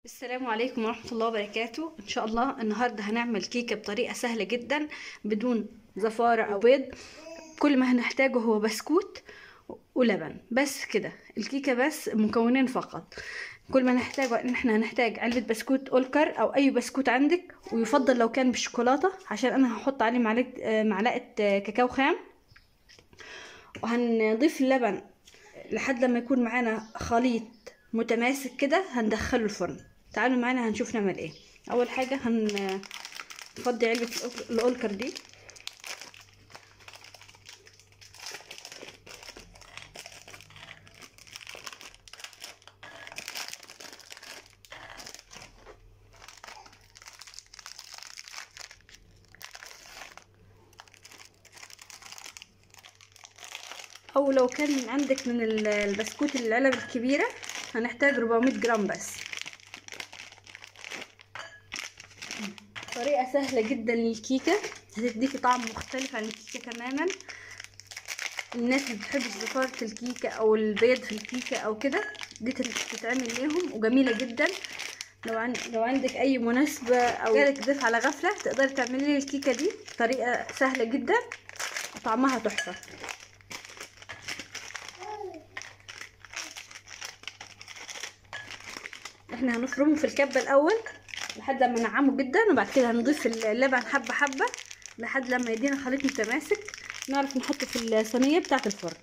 السلام عليكم ورحمة الله وبركاته إن شاء الله النهاردة هنعمل كيكة بطريقة سهلة جدا بدون زفارة أو بيض كل ما هنحتاجه هو بسكوت ولبن بس كده الكيكة بس مكونين فقط كل ما نحتاجه ان احنا هنحتاج علبة بسكوت اولكر او اي بسكوت عندك ويفضل لو كان بالشوكولاتة عشان انا هحط عليه معلقة آه، معلقة آه، كاكاو خام وهنضيف اللبن لحد لما يكون معانا خليط متماسك كده هندخله الفرن تعالوا معانا هنشوف نعمل ايه اول حاجه هنفضي علبه الأولك- الاولكر دي او لو كان عندك من ال- البسكوت العلب الكبيره هنحتاج 400 جرام بس طريقه سهله جدا للكيكه هتديكي طعم مختلف عن الكيكه تماما الناس اللي بتحب زفارة الكيكة أو البيض في الكيكة أو كده دي تتعمل ليهم وجميلة جدا لو عن... لو عندك أي مناسبة أو جالك ضيف على غفلة تقدري تعملي لي الكيكة دي بطريقة سهلة جدا وطعمها تحفة احنا هنفرمه في الكبة الأول لحد لما نعمه جدا وبعد كده هنضيف اللبن حبة حبة لحد لما يدينا خليط متماسك نعرف نحطه في الصينية بتاعة الفرن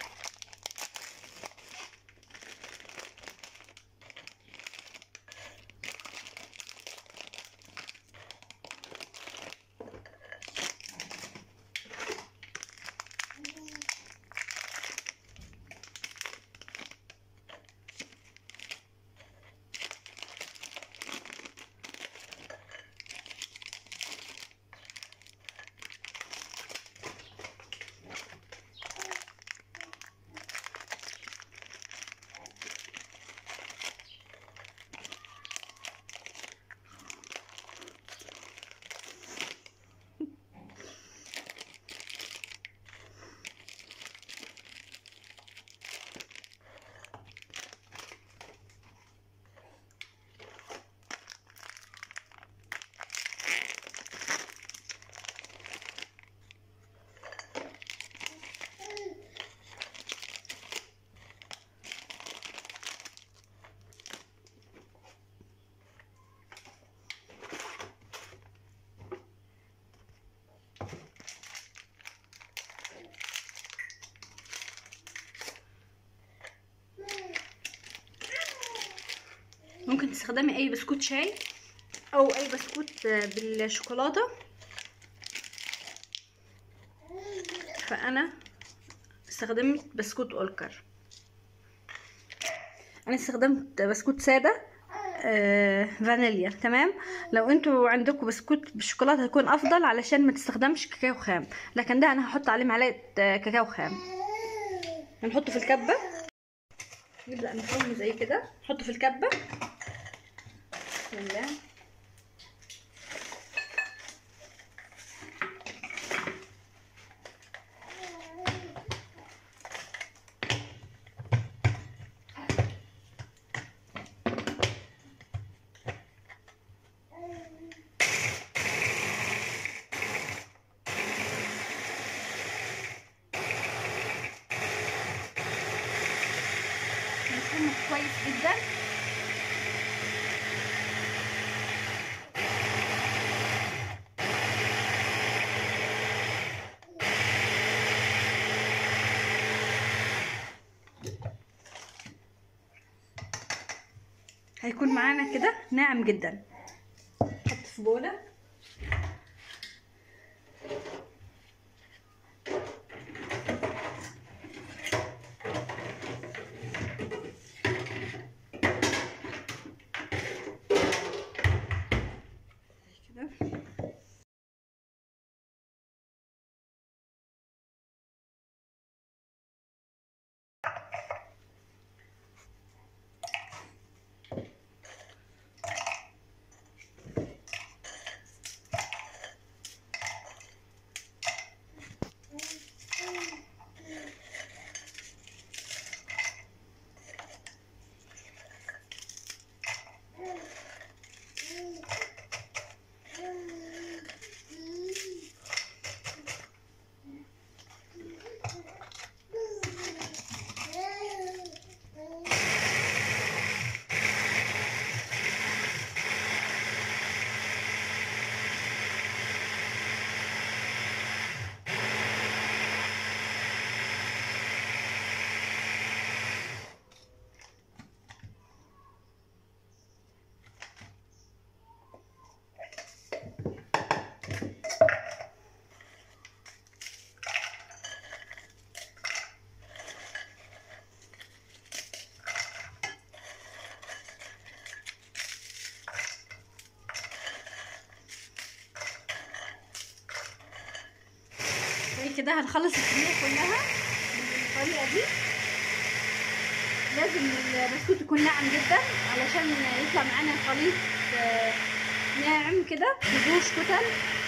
ممكن تستخدمي اي بسكوت شاي او اي بسكوت بالشوكولاته فانا استخدمت بسكوت اولكر انا استخدمت بسكوت ساده آه فانيليا تمام لو انتوا عندكم بسكوت بالشوكولاته هيكون افضل علشان ما تستخدمش كاكاو خام لكن ده انا هحط عليه معلقه آه، كاكاو خام هنحطه في الكبه نبدا نفرمه زي كده نحطه في الكبه بسم الله نفرمه كويس جدا هيكون معانا كده ناعم جدا نحط في بوله كده كده هنخلص الكميه كلها بالطريقه دي لازم البسكوت يكون ناعم جدا علشان يطلع معانا خليط آه، ناعم كده مفيهوش كتل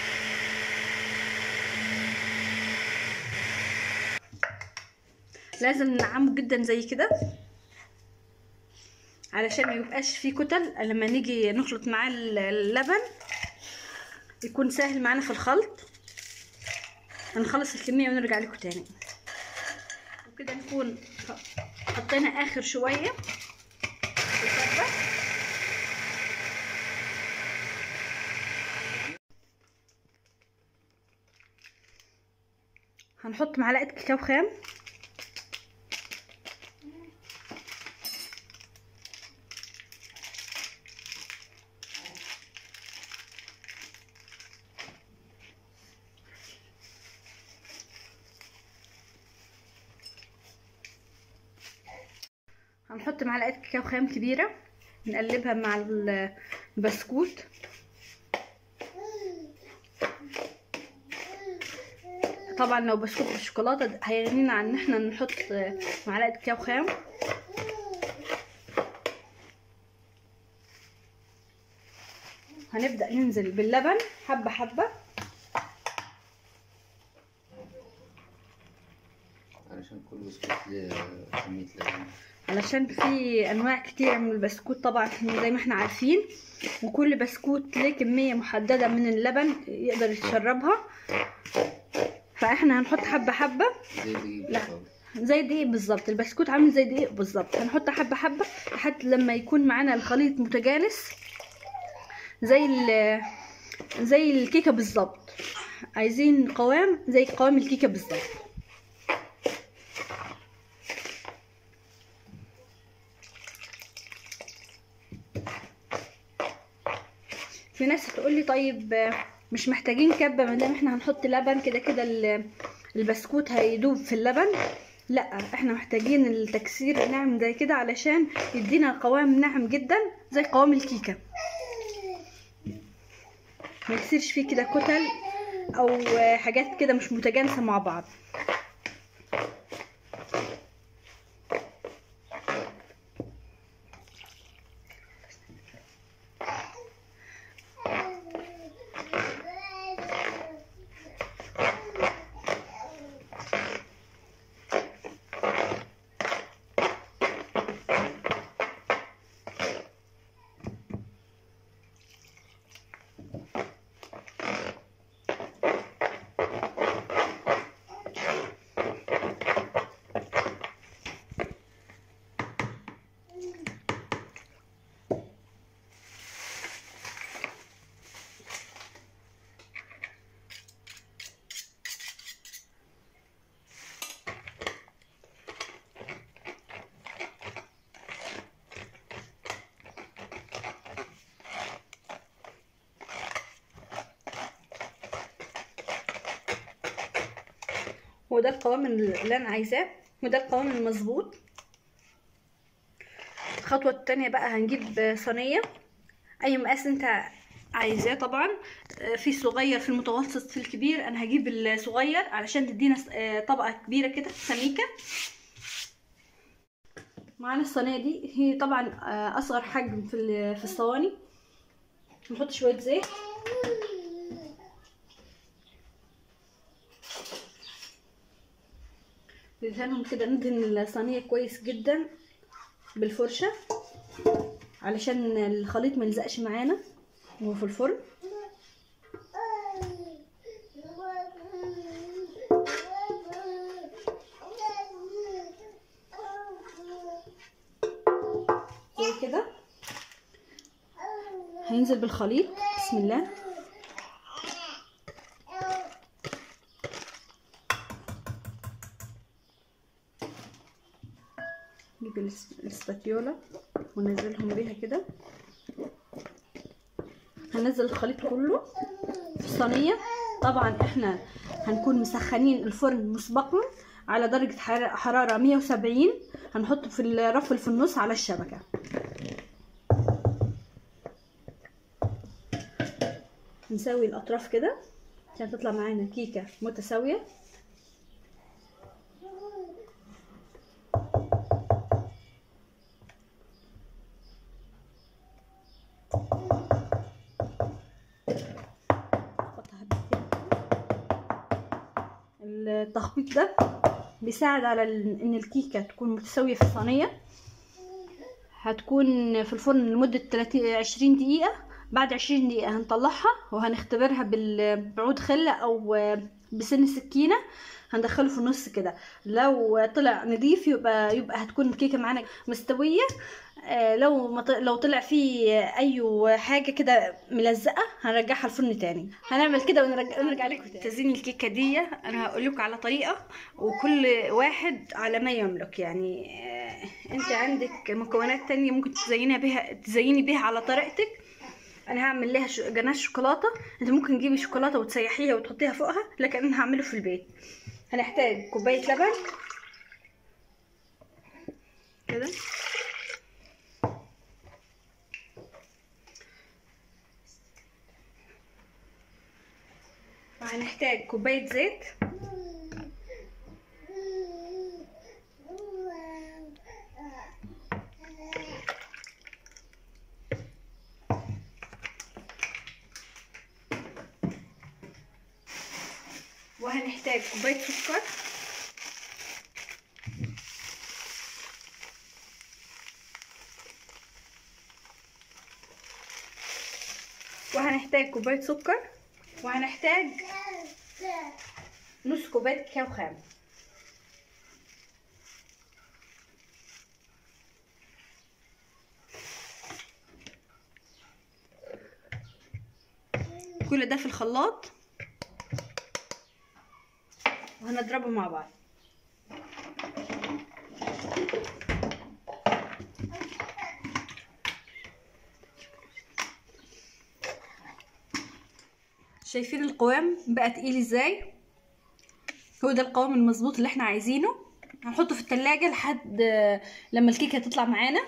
لازم ننعمه جدا زي كده علشان ما يبقاش فيه كتل لما نيجي نخلط معاه اللبن يكون سهل معانا في الخلط هنخلص الكميه ونرجع لكم تاني وكده نكون حطينا اخر شويه في الكبه هنحط معلقه كاكاو خام هنحط معلقه كاكاو خام كبيره نقلبها مع البسكوت طبعا لو بسكوت بالشوكولاته هيغنينا عن ان احنا نحط معلقه كاكاو خام هنبدا ننزل باللبن حبه حبه علشان كل بسكوت ليه كمية لبن علشان في انواع كتير من البسكوت طبعا زي ما احنا عارفين وكل بسكوت ليه كميه محدده من اللبن يقدر يشربها فاحنا هنحط حبه حبه زي دي لا. بالظبط. زي دقيق بالظبط البسكوت عامل زي دقيق بالظبط هنحط حبه حبه لحد لما يكون معانا الخليط متجانس زي ال زي الكيكه بالظبط عايزين قوام زي قوام الكيكه بالظبط في ناس هتقول لي طيب آه، مش محتاجين كبه ما دام احنا هنحط لبن كده كده ال- البسكوت هيدوب في اللبن لا احنا محتاجين التكسير ناعم زي كده علشان يدينا قوام ناعم جدا زي قوام الكيكه ما يصيرش فيه كده كتل او آه، حاجات كده مش متجانسه مع بعض وده القوام اللي انا عايزاه وده القوام المظبوط الخطوة التانية بقى هنجيب صينية اي مقاس انت عايزاه طبعا آه، في صغير في المتوسط في الكبير انا هجيب الصغير علشان تدينا س- آه، طبقة كبيرة كده سميكة معانا الصينية دي هي طبعا آه، اصغر حجم في ال- في الصواني نحط شوية زيت ندهنهم كده ندهن الصينية كويس جدا بالفرشة علشان الخليط ما يلزقش معانا وهو في الفرن زي كده هينزل بالخليط بسم الله نجيب الس- السباتيولا وننزلهم بيها كده هنزل الخليط كله في الصينية طبعا احنا هنكون مسخنين الفرن مسبقا على درجة حر- حرارة 170 هنحطه في الرف اللي في النص على الشبكة نسوي الأطراف كده عشان تطلع معانا كيكة متساوية التخبيط ده بيساعد على ال- ان الكيكه تكون متساويه في الصينيه هتكون في الفرن لمده 30 20 دقيقه بعد 20 دقيقه هنطلعها وهنختبرها بال- بعود خله او بسن السكينه هندخله في النص كده لو طلع نضيف يبقى يبقى هتكون الكيكه معانا مستويه آه، لو ما ط- لو طلع فيه اي حاجه كده ملزقه هنرجعها الفرن تاني هنعمل كده ونرجع ونرجع لكم تاني تزيين الكيكه دي انا هقول لكم على طريقه وكل واحد على ما يملك يعني آه، انت عندك مكونات تانية ممكن تزينها بيها تزيني بيها على طريقتك انا هعمل لها ش- جناش شوكولاته انت ممكن تجيبي شوكولاته وتسيحيها وتحطيها فوقها لكن انا هعمله في البيت هنحتاج كوبايه لبن كده وهنحتاج كوبايه زيت وهنحتاج كوبايه سكر وهنحتاج كوبايه سكر وهنحتاج نص كوبايه كاكاو خام كل ده في الخلاط وهنضربه مع بعض شايفين القوام بقى تقيل ازاي هو ده القوام المظبوط اللي احنا عايزينه هنحطه في التلاجة لحد لما الكيكة تطلع معانا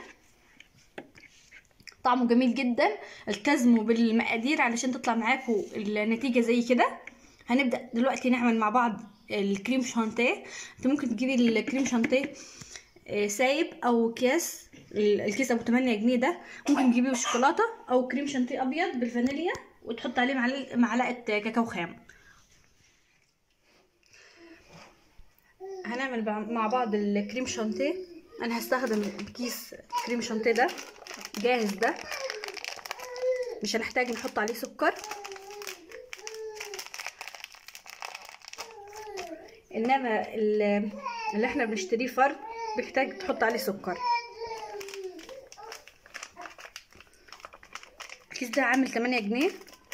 طعمه جميل جدا التزموا بالمقادير علشان تطلع معاكم النتيجة زي كده هنبدأ دلوقتي نعمل مع بعض الكريم شانتيه انت ممكن تجيبي الكريم شانتيه آه، سايب او اكياس ال- الكيس ابو 8 جنيه ده ممكن تجيبيه بالشوكولاته او كريم شانتيه ابيض بالفانيليا وتحط عليه معلقه معلقة كاكاو خام هنعمل بع- مع بعض الكريم شانتيه انا هستخدم كيس كريم شانتيه ده جاهز ده مش هنحتاج نحط عليه سكر انما ال- اللي احنا بنشتريه فرد بيحتاج تحط عليه سكر الكيس ده عامل 8 جنيه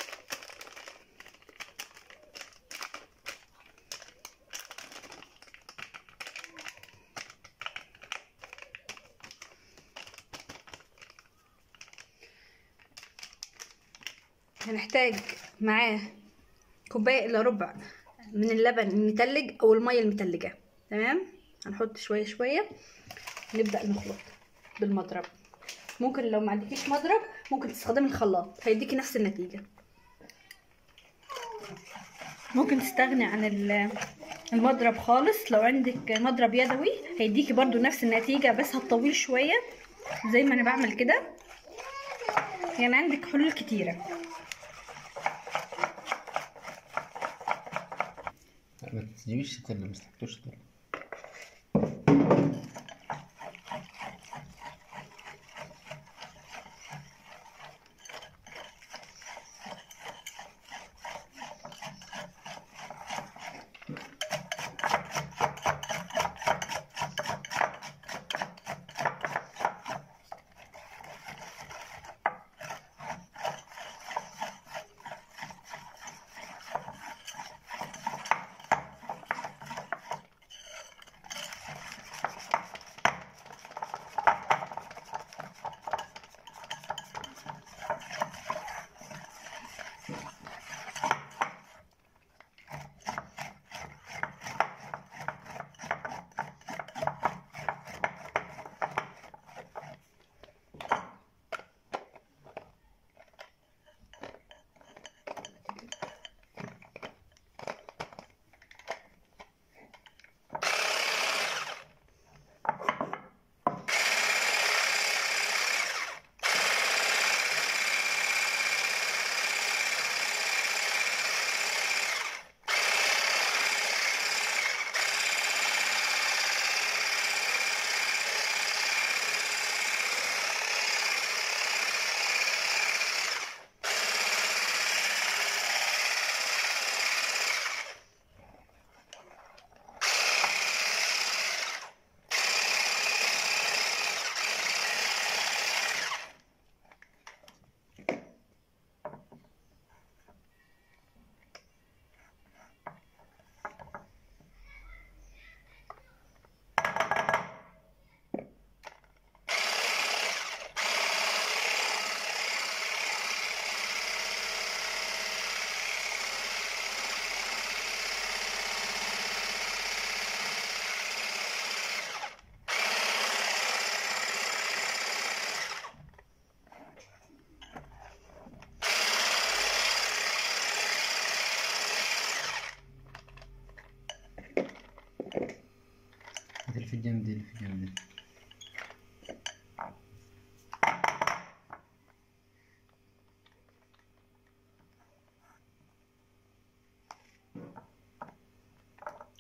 هنحتاج معاه كوباية الا ربع من اللبن المتلج او المية المتلجة تمام هنحط شوية شوية نبدأ نخلط بالمضرب ممكن لو ما عندكيش مضرب ممكن تستخدمي الخلاط هيديكي نفس النتيجة ممكن تستغني عن ال- المضرب خالص لو عندك مضرب يدوي هيديكي برضو نفس النتيجة بس هتطول شوية زي ما انا بعمل كده يعني عندك حلول كتيرة لا، ما تجيبيش سكر ما استحقتوش سكر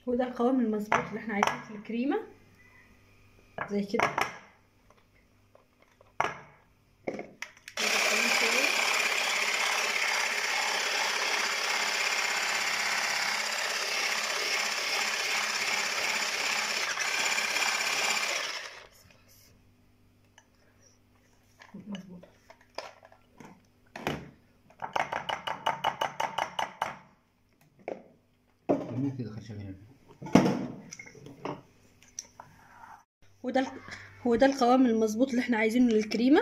وده القوام المظبوط اللي احنا عايزينه في الكريمه زي كده ندخلهم شوية. مظبوط ارمي كده خشب هنا وده ال- هو ده القوام المظبوط اللي احنا عايزينه للكريمه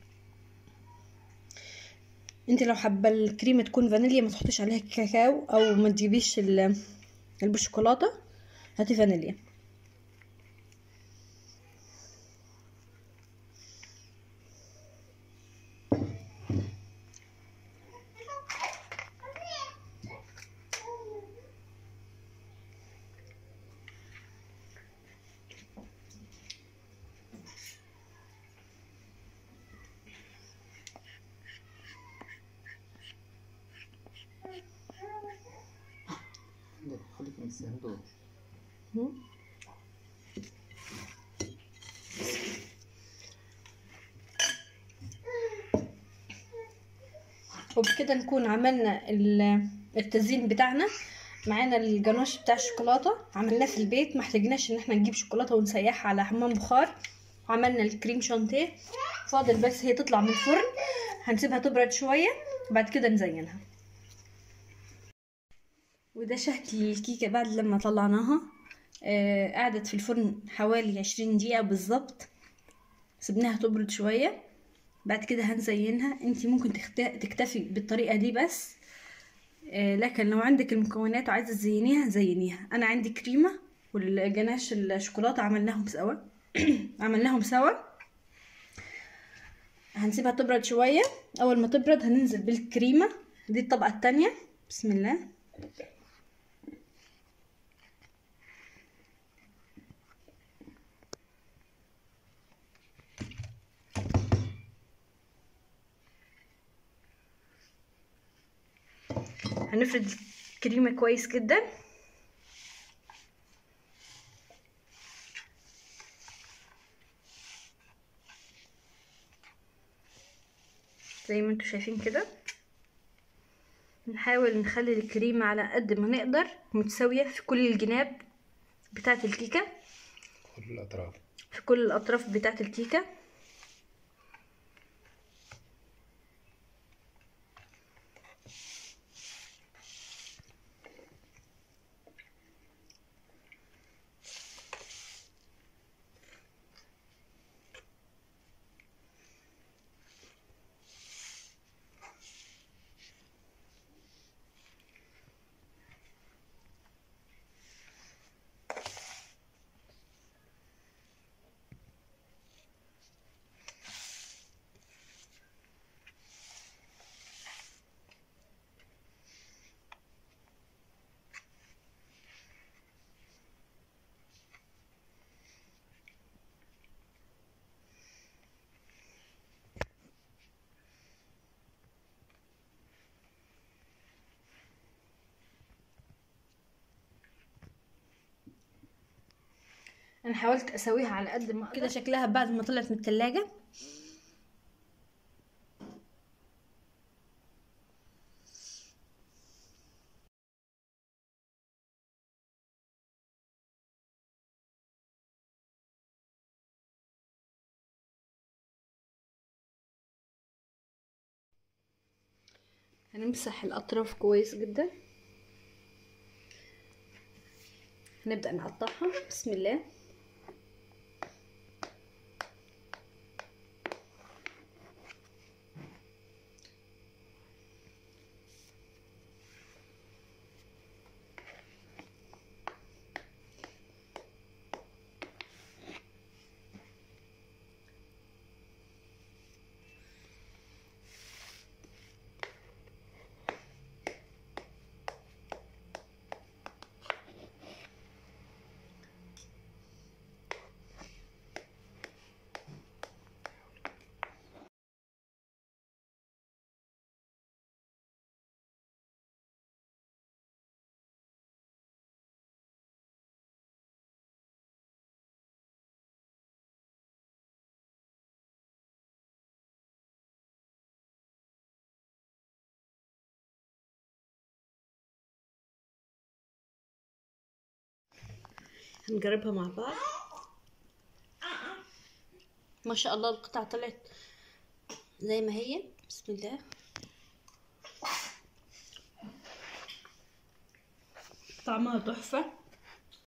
انت لو حابه الكريمه تكون فانيليا ما تحطيش عليها كاكاو او ما تجيبيش ال- البشوكولاته هاتي فانيليا عندك خليك من الصندوق وبكده نكون عملنا ال- التزيين بتاعنا معانا الجناش بتاع الشوكولاته عملناه في البيت ما احتاجناش ان احنا نجيب شوكولاته ونسيحها على حمام بخار وعملنا الكريم شانتيه فاضل بس هي تطلع من الفرن هنسيبها تبرد شويه بعد كده نزينها وده شكل الكيكه بعد لما طلعناها آه قعدت في الفرن حوالي عشرين دقيقه بالظبط سيبناها تبرد شويه بعد كده هنزينها انت ممكن تخت- تكتفي بالطريقه دي بس آه، لكن لو عندك المكونات وعايزه تزينيها زينيها انا عندي كريمه والجناش الشوكولاته عملناهم سوا عملناهم سوا هنسيبها تبرد شويه اول ما تبرد هننزل بالكريمه دي الطبقه التانية بسم الله هنفرد الكريمة كويس جدا زي ما انتوا شايفين كده نحاول نخلي الكريمة على قد ما نقدر متساوية في كل الجناب بتاعة الكيكة كل الأطراف في كل الأطراف بتاعة الكيكة انا حاولت اسويها على قد ما كده شكلها بعد ما طلعت من التلاجة هنمسح الاطراف كويس جدا هنبدأ نقطعها بسم الله هنجربها مع بعض ما شاء الله القطعة طلعت زي ما هي بسم الله طعمها تحفة